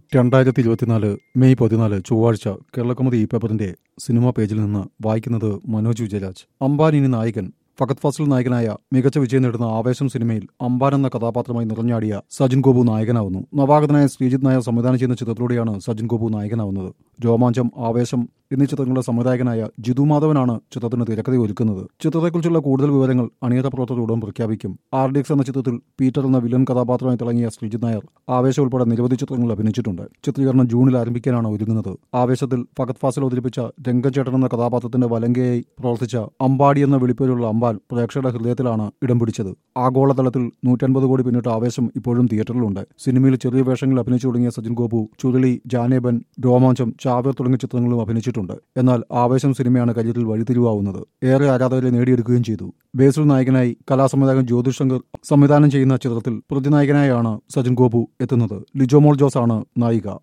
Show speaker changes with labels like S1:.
S1: രണ്ടായിരത്തി ഇരുപത്തിനാല് മെയ് പതിനാല് ചൊവ്വാഴ്ച കേരളകൗമുദി ഈ പേപ്പറിന്റെ സിനിമാ പേജിൽ നിന്ന് വായിക്കുന്നത് മനോജ് വിജയരാജ് അംബാൻ ഇനി നായകൻ ഫഗത് ഫാസിൽ നായകനായ മികച്ച വിജയം നേടുന്ന ആവേശം സിനിമയിൽ അംബാൻ എന്ന കഥാപാത്രമായി നിറഞ്ഞാടിയ സജിൻ ഗോപു നായകനാവുന്നു നവാഗതനായ ശ്രീജിത് നായർ സംവിധാനം ചെയ്യുന്ന ചിത്രത്തിലൂടെയാണ് സജിൻ ഗോപു നായകനാവുന്നത് രോമാഞ്ചം ആവേശം എന്നീ ചിത്രങ്ങളുടെ സംവിധായകനായ ജിതു മാധവനാണ് ചിത്രത്തിന് തിരക്കഥ ഒരുക്കുന്നത് ചിത്രത്തെക്കുറിച്ചുള്ള കൂടുതൽ വിവരങ്ങൾ അണിയറ പ്രവർത്തകർ ഉടൻ പ്രഖ്യാപിക്കും ആർ ഡി എക്സ് എന്ന ചിത്രത്തിൽ പീറ്റർ എന്ന വില്ലൻ കഥാപാത്രമായി തിളങ്ങിയ ശ്രീജിത് നായർ ആവേശം ഉൾപ്പെടെ നിരവധി ചിത്രങ്ങളിൽ അഭിനയിച്ചിട്ടുണ്ട് ചിത്രീകരണം ജൂണിൽ ആരംഭിക്കാനാണ് ഒരുങ്ങുന്നത് ആവേശത്തിൽ ഫഗത് ഫാസിൽ അവതരിപ്പിച്ച രംഗച്ചേട്ടൻ എന്ന കഥാപാത്രത്തിന്റെ വലങ്കയായി പ്രവർത്തിച്ച അമ്പാടി എന്ന വിളിപ്പേരുള്ള അമ്പാൻ പ്രേക്ഷകരുടെ ഹൃദയത്തിലാണ് ഇടം പിടിച്ചത് ആഗോളതലത്തിൽ നൂറ്റൻപത് കോടി പിന്നിട്ട ആവേശം ഇപ്പോഴും തിയേറ്ററിലുണ്ട് സിനിമയിൽ ചെറിയ വേഷങ്ങളിൽ അഭിനയിച്ചു തുടങ്ങിയ സജിൻ ഗോപു ചുരുളി ജാനേബൻ രോമാഞ്ചം ചാവേർ തുടങ്ങിയ ചിത്രങ്ങളിലും അഭിനയിച്ചിട്ടുണ്ട് എന്നാൽ ആവേശം സിനിമയാണ് കരിയറിൽ വഴിത്തിരിവാവുന്നത് ഏറെ ആരാധകരെ നേടിയെടുക്കുകയും ചെയ്തു ബേസിൽ നായകനായി കലാസംവിധായകൻ ജ്യോതിഷ് ശങ്കർ സംവിധാനം ചെയ്യുന്ന ചിത്രത്തിൽ പ്രതിനായകനായാണ് സജിൻ ഗോപു എത്തുന്നത് ലിജോമോൾ ജോസ് ആണ് നായിക